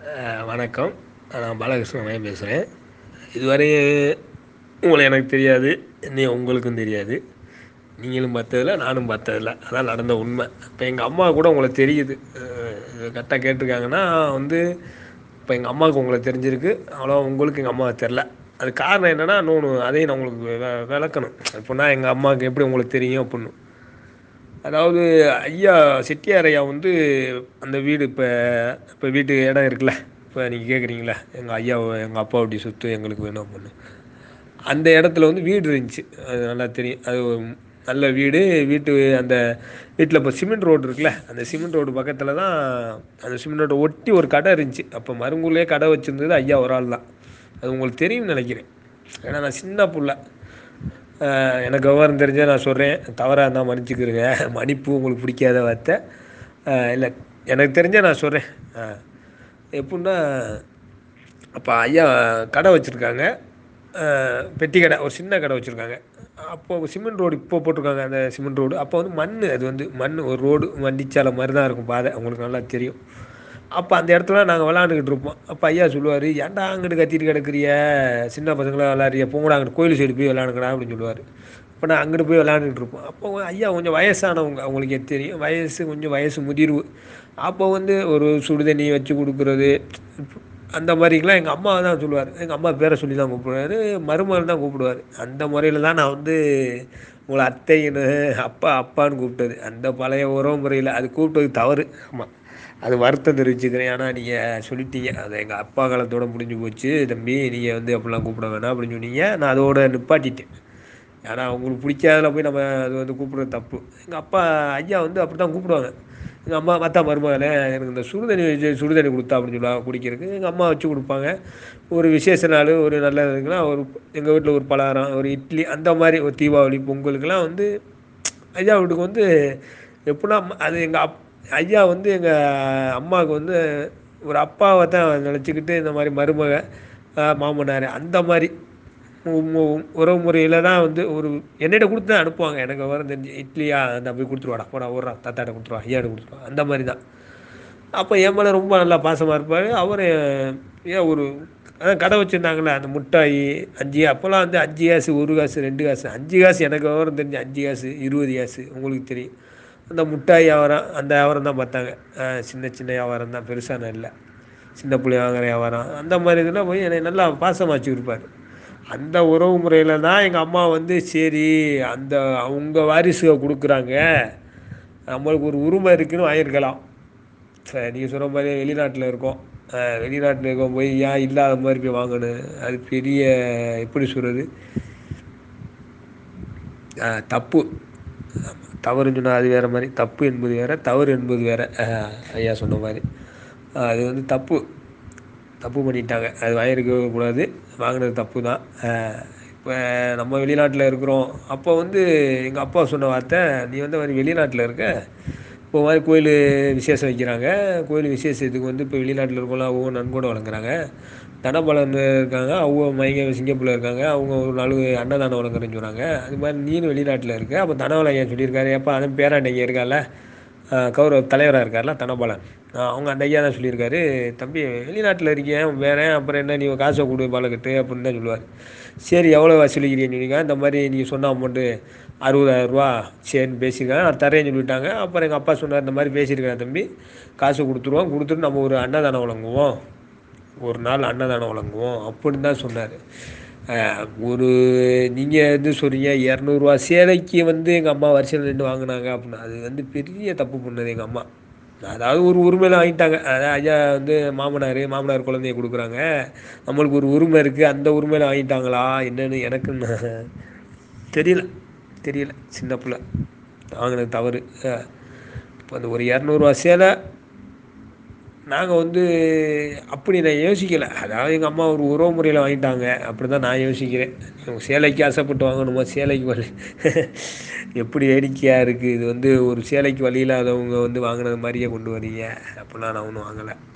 வணக்கம் நான் பாலகிருஷ்ணன் மகன் பேசுகிறேன் இதுவரை உங்களை எனக்கு தெரியாது என்னைய உங்களுக்கும் தெரியாது நீங்களும் பார்த்ததில்ல நானும் பார்த்ததில்ல அதான் நடந்த உண்மை இப்போ எங்கள் அம்மா கூட உங்களை தெரியுது கரெக்டாக கேட்டிருக்காங்கன்னா வந்து இப்போ எங்கள் அம்மாவுக்கு உங்களை தெரிஞ்சிருக்கு அவ்வளோ உங்களுக்கு எங்கள் அம்மாவை தெரில அது காரணம் என்னென்னா இன்னொன்று அதையும் நான் உங்களுக்கு வெ விளக்கணும் எப்படின்னா எங்கள் அம்மாவுக்கு எப்படி உங்களுக்கு தெரியும் அப்புடின்னு அதாவது ஐயா செட்டியார் ஐயா வந்து அந்த வீடு இப்போ இப்போ வீட்டு இடம் இருக்குல்ல இப்போ நீங்கள் கேட்குறீங்களே எங்கள் ஐயா எங்கள் அப்பாவுடைய சொத்து எங்களுக்கு வேணும் அப்படின்னு அந்த இடத்துல வந்து வீடு இருந்துச்சு அது நல்லா தெரியும் அது ஒரு நல்ல வீடு வீட்டு அந்த வீட்டில் இப்போ சிமெண்ட் ரோடு இருக்குல்ல அந்த சிமெண்ட் ரோடு பக்கத்தில் தான் அந்த சிமெண்ட் ரோட்டை ஒட்டி ஒரு கடை இருந்துச்சு அப்போ மருங்கூர்லேயே கடை வச்சுருந்தது ஐயா ஒரு ஆள் தான் அது உங்களுக்கு தெரியும்னு நினைக்கிறேன் ஏன்னா நான் சின்ன புள்ள எனக்கு விவரம் தெரிஞ்சால் நான் சொல்கிறேன் தவறாக இருந்தால் மன்னிச்சுக்கிருங்க மன்னிப்பு உங்களுக்கு பிடிக்காத வார்த்தை இல்லை எனக்கு தெரிஞ்சால் நான் சொல்கிறேன் எப்புடின்னா அப்போ ஐயா கடை வச்சுருக்காங்க பெட்டி கடை ஒரு சின்ன கடை வச்சுருக்காங்க அப்போது சிமெண்ட் ரோடு இப்போ போட்டிருக்காங்க அந்த சிமெண்ட் ரோடு அப்போ வந்து மண் அது வந்து மண் ஒரு ரோடு வண்டிச்சாலை மாதிரி தான் இருக்கும் பாதை உங்களுக்கு நல்லா தெரியும் அப்போ அந்த இடத்துல நாங்கள் விளாண்டுக்கிட்டு இருப்போம் அப்போ ஐயா சொல்லுவார் ஏன்டா அங்கிட்டு கத்திட்டு கிடக்குறிய சின்ன பசங்களாம் விளாட்றிய போங்கடா அங்கிட்டு கோயில் சைடு போய் விளாடுங்கடா அப்படின்னு சொல்லுவார் அப்போ நான் அங்கிட்டு போய் விளாண்டுக்கிட்டு இருப்போம் அப்போ ஐயா கொஞ்சம் வயசானவங்க அவங்களுக்கே தெரியும் வயசு கொஞ்சம் வயசு முதிர்வு அப்போ வந்து ஒரு சுடுதண்ணி வச்சு கொடுக்குறது அந்த மாதிரிக்கெலாம் எங்கள் அம்மா தான் சொல்லுவார் எங்கள் அம்மா பேரை சொல்லி தான் கூப்பிடுவார் மருமகள் தான் கூப்பிடுவார் அந்த முறையில் தான் நான் வந்து உங்களை அத்தைன்னு அப்பா அப்பான்னு கூப்பிட்டது அந்த பழைய உறவு முறையில் அது கூப்பிட்டது தவறு ஆமாம் அது வருத்தம் தெரிவிச்சுக்கிறேன் ஆனால் நீங்கள் சொல்லிட்டீங்க அது எங்கள் அப்பா காலத்தோடு முடிஞ்சு போச்சு தம்பி நீங்கள் வந்து அப்படிலாம் கூப்பிட வேணாம் அப்படின்னு சொன்னீங்க நான் அதோட நிப்பாட்டிட்டேன் ஏன்னா அவங்களுக்கு பிடிக்காதல போய் நம்ம அது வந்து கூப்பிட்றது தப்பு எங்கள் அப்பா ஐயா வந்து அப்படி தான் கூப்பிடுவாங்க எங்கள் அம்மா மற்ற மருமகளே எனக்கு இந்த சுடுதண்ணி வச்சு சுடுதண்ணி கொடுத்தா அப்படின்னு சொல்லுவாங்க குடிக்கிறதுக்கு எங்கள் அம்மா வச்சு கொடுப்பாங்க ஒரு விசேஷ நாள் ஒரு நல்ல இதுக்கெலாம் ஒரு எங்கள் வீட்டில் ஒரு பலகாரம் ஒரு இட்லி அந்த மாதிரி ஒரு தீபாவளி பொங்கலுக்கெல்லாம் வந்து ஐயா வீட்டுக்கு வந்து எப்படின்னா அது எங்கள் அப் ஐயா வந்து எங்கள் அம்மாவுக்கு வந்து ஒரு அப்பாவை தான் நினச்சிக்கிட்டு இந்த மாதிரி மருமக மாமனார் அந்த மாதிரி உறவு முறையில் தான் வந்து ஒரு என்னிட்ட கொடுத்து தான் அனுப்புவாங்க எனக்கு வர தெரிஞ்சு இட்லியா அந்த போய் கொடுத்துருவாடா போடா ஓடுறா தாத்தாட்ட கொடுத்துருவா ஐயாட்ட கொடுத்துருவா அந்த மாதிரி தான் அப்போ என் மேலே ரொம்ப நல்லா பாசமாக இருப்பார் அவர் ஏன் ஒரு அதான் கடை வச்சுருந்தாங்களே அந்த முட்டாய் அஞ்சு அப்போல்லாம் வந்து அஞ்சு காசு ஒரு காசு ரெண்டு காசு அஞ்சு காசு எனக்கு விவரம் தெரிஞ்சு அஞ்சு காசு இருபது காசு உங்களுக்கு தெரியும் அந்த முட்டாய் வியாபாரம் அந்த வியாபாரம் தான் பார்த்தாங்க சின்ன சின்ன வியாபாரம் தான் பெருசான இல்லை சின்ன பிள்ளை வாங்குற வியாபாரம் அந்த மாதிரி இதெல்லாம் போய் என்னை நல்லா பாசமாக வச்சுருப்பார் அந்த உறவு முறையில் தான் எங்கள் அம்மா வந்து சரி அந்த அவங்க வாரிசுக கொடுக்குறாங்க நம்மளுக்கு ஒரு உரிமை இருக்குதுன்னு வாங்கியிருக்கலாம் நீங்கள் சொல்கிற மாதிரி வெளிநாட்டில் இருக்கோம் வெளிநாட்டில் இருக்க போய் ஏன் இல்லாத மாதிரி போய் வாங்கணும் அது பெரிய எப்படி சொல்கிறது தப்பு தவறுன்னு சொன்னால் அது வேறு மாதிரி தப்பு என்பது வேறு தவறு என்பது வேறு ஐயா சொன்ன மாதிரி அது வந்து தப்பு தப்பு பண்ணிட்டாங்க அது வாங்கியிருக்க கூடாது வாங்கினது தப்பு தான் இப்போ நம்ம வெளிநாட்டில் இருக்கிறோம் அப்போ வந்து எங்கள் அப்பா சொன்ன வார்த்தை நீ வந்து மாதிரி வெளிநாட்டில் இருக்க இப்போ மாதிரி கோயில் விசேஷம் வைக்கிறாங்க கோயில் விசேஷத்துக்கு வந்து இப்போ வெளிநாட்டில் இருக்கவங்களாம் அவங்க நன்கொடை வழங்குறாங்க தனபலன் இருக்காங்க அவங்க மைங்க சிங்கப்பூரில் இருக்காங்க அவங்க ஒரு நாள் அன்னதானம் வழங்குறேன்னு சொன்னாங்க அது மாதிரி நீனும் வெளிநாட்டில் இருக்க அப்போ தனபலன் ஐயா சொல்லியிருக்காரு எப்போ அதன் பேராண்ட ஐயா இருக்கார்ல கௌரவ தலைவராக இருக்கார்ல தனபாலன் அவங்க அந்த ஐயா தான் சொல்லியிருக்காரு தம்பி வெளிநாட்டில் இருக்கேன் வேறேன் அப்புறம் என்ன நீ காசை கொடு பாலக்கட்டு அப்படின்னு தான் சொல்லுவார் சரி எவ்வளோ வசூலிக்கிறீங்க நீங்கள் இந்த மாதிரி நீங்கள் சொன்ன அமௌண்ட்டு அறுபதாயிரரூவா சரின்னு பேசியிருக்காங்க நான் தரேன்னு சொல்லிட்டாங்க அப்புறம் எங்கள் அப்பா சொன்னார் இந்த மாதிரி பேசியிருக்கேன் தம்பி காசு கொடுத்துருவோம் கொடுத்துட்டு நம்ம ஒரு அன்னதானம் வழங்குவோம் ஒரு நாள் அன்னதானம் வழங்குவோம் அப்படின்னு தான் சொன்னார் ஒரு நீங்கள் வந்து சொல்கிறீங்க இரநூறுவா சேலைக்கு வந்து எங்கள் அம்மா வரிசையில் நின்று வாங்கினாங்க அப்படின்னா அது வந்து பெரிய தப்பு பண்ணது எங்கள் அம்மா அதாவது ஒரு உரிமையில் வாங்கிட்டாங்க அதான் ஐயா வந்து மாமனார் மாமனார் குழந்தைய கொடுக்குறாங்க நம்மளுக்கு ஒரு உரிமை இருக்குது அந்த உரிமையில் வாங்கிட்டாங்களா என்னன்னு எனக்கு தெரியல தெரியல சின்ன பிள்ளை வாங்கினது தவறு இப்போ அந்த ஒரு இரநூறுவா சேலை நாங்கள் வந்து அப்படி நான் யோசிக்கலை அதாவது எங்கள் அம்மா ஒரு உறவு முறையில் வாங்கிட்டாங்க அப்படி தான் நான் யோசிக்கிறேன் சேலைக்கு ஆசைப்பட்டு வாங்கணுமா சேலைக்கு வழி எப்படி வேடிக்கையாக இருக்குது இது வந்து ஒரு சேலைக்கு வழி இல்லாதவங்க வந்து வாங்கினது மாதிரியே கொண்டு வரீங்க அப்படிலாம் நான் ஒன்றும் வாங்கலை